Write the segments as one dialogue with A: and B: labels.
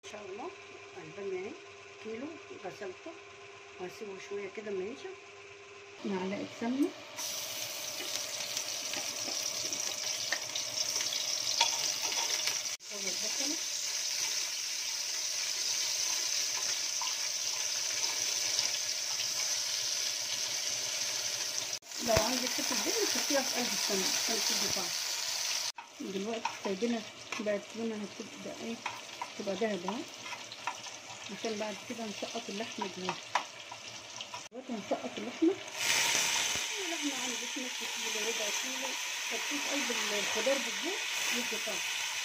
A: ان شاء الله الباميه اهي كيلو غسلته وهسيبه شويه كده ما ينشف معلقه سمنه صور البصله لو عندك حته دهن حطيها في قلب السمنه عشان تدي طعم دلوقتي سايبينها بقت لونها هتبدا ايه تبقى دهب اهي عشان بعد كده نسقط اللحمه جواها دلوقتي هنسقط اللحمه اللحمه عندي في نص كيلو ربع كيلو حطيه في قلب الخضار بالزيت يدي طعم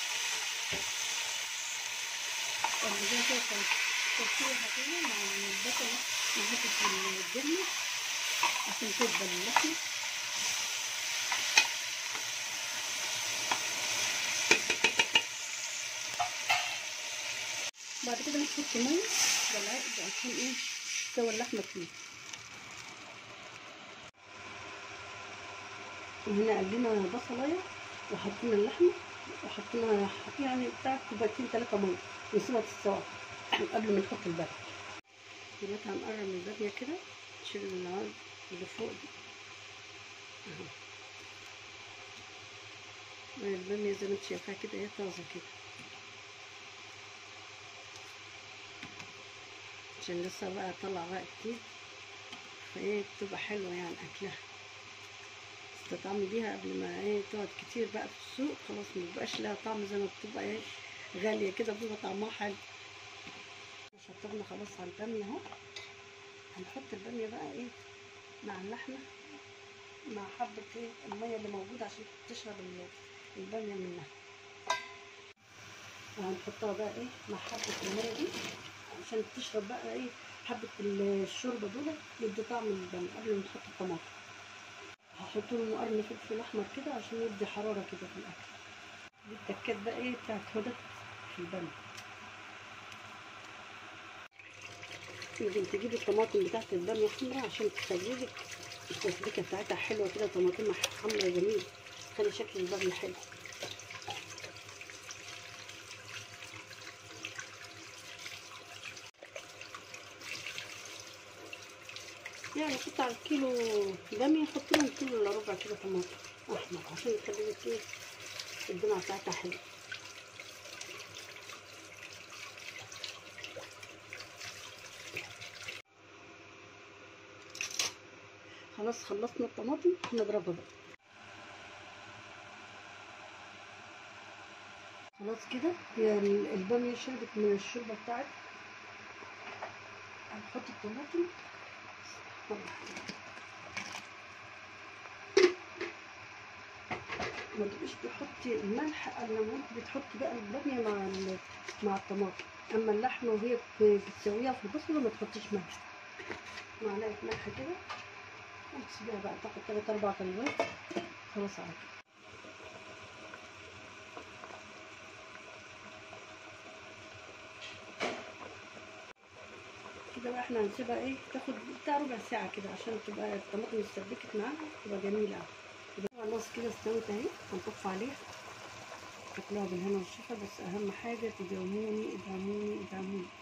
A: اللي زي كده تحطيها كده مع البصله مع حته الجبنه عشان تدبل اللحمه بعد كده نحط ميه بالعقد عشان ايه تسوي اللحمه فيه وهنا قلنا بصلايه وحطينا اللحمه وحطينا يعني بتاع كوبايتين ثلاثه ميه ونسيبها تستوي قبل ما نحط الباميه دلوقتي هنقرب من الباميه كده نشيل العرض اللي فوق دي اهو الباميه زي ما انت شايفاها كده هي طازه كده عشان لسه بقى طلع بقى كتير فايه بتبقى حلوة يعني أكلها تستطعمي بيها قبل ما ايه تقعد كتير بقى في السوق خلاص مبيبقاش لها طعم زي ما بتبقى ايه غالية كده بيبقى طعمها حلو شطبنا خلاص على البامية اهو هنحط البامية بقى ايه مع اللحمة مع حبة ايه المية اللي موجودة عشان تشرب البامية منها وهنحطها بقى ايه مع حبة المية دي عشان تشرب بقى ايه حبة الشوربة دول يدي طعم البامية قبل ما نحط الطماطم هحط له قرن فلفل احمر كده عشان يدي حرارة كده في الاكل دي التكات بقى ايه بتاعت هدى في البامية لازم تجيبي الطماطم بتاعت البامية حمرا عشان تخليلك التسبيكة بتاعتها حلوة كده طماطم حمرا جميل تخلي شكل البامية حلو يعني حط على الكيلو بامية حط لهم كيلو الا ربع كده طماطم احمر عشان يخلي لك ايه الدمعة بتاعتها حلوة خلاص خلصنا الطماطم نضربها بقى خلاص كده هي البامية شربت من الشوربة بتاعتها هنحط الطماطم ما تبقيش تحطي الملح الا لما انت بتحطي بقى الباميه مع مع الطماطم اما اللحمه وهي بتسويها في البصله ما تحطيش ملح معلقه ملح كده وتسيبيها بقى تاخد تلات اربع كلمات خلاص على كده كده بقى احنا هنسيبها ايه تاخد بتاع ربع ساعة كده عشان تبقى الطماطم اتسبكت معاها تبقى جميلة اوي خلاص كده استوت اهي هنطفي عليها تاكلوها بالهنا والشفا بس اهم حاجة تدعموني ادعموني ادعموني